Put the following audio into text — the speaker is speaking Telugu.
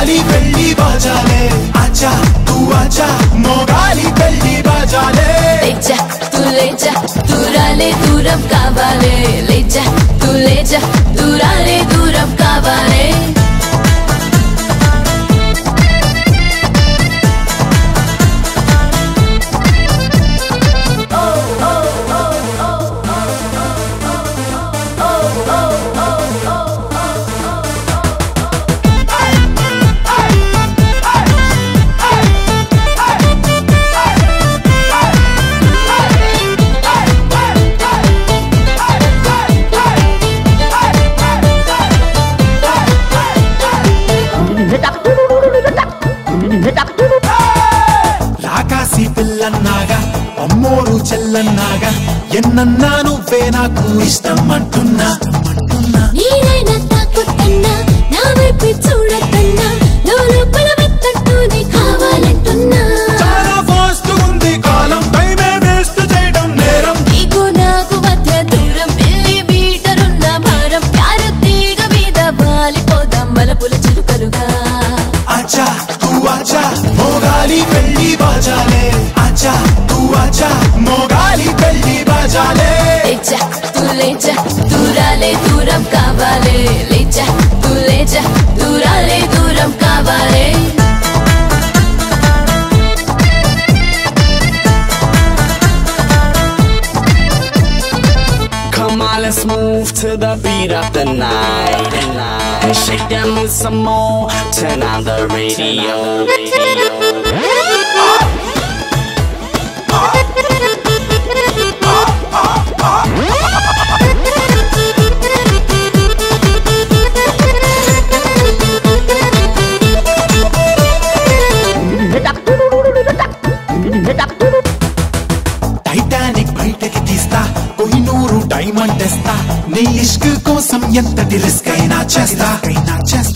మోగాలి పెళ్లి బాజాలే ఆచా తూ ఆచా మోగాలి పెళ్లి బాజాలే లేచా తూ లేచా దూరాలే దూరం కావాలే లేచా తూ లేచా దూరాలే దూరం కావాలే రాకాసి పిల్లన్నాగా అమ్మోరు చెల్లన్నాగా ఎన్నన్నా నువ్వే నాకు ఇష్టం అంటున్నా అంటున్నా నీడైనా తాకుతున్నా నా వైపు చూడకన్నా లోపల వెత్తట్టునే కావాలంటున్నా చాలా ఫాస్ట్ ఉంది కాలం టైమే వేస్ట్ చేయడం నేరం నీకు నాకు మధ్య దూరం పిల్లి మీటరున్న భారం ప్యార తీగ మీద వాలిపోదాం మలపుల చిరుకలుగా ఆచా తూ ఆచా మోగాలి పెళ్లి బాజాలే ఆచా తూ ఆచా మోగాలి పెళ్లి బాజాలే లేచా తూ లేచా దూరాలే దూరం కావాలే లేచా తూ లేచా దూరాలే దూరం కావాలే Come on, let's move to the beat of the night. And shake that move some more. Turn on the radio. radio. Titanic బయటకి తీస్తా కోహినూరు డైమండ్ తెస్తా నీ ఇష్క్ కోసం ఎంతటి రిస్క్ అయినా చేస్తా అయినా చేస్తా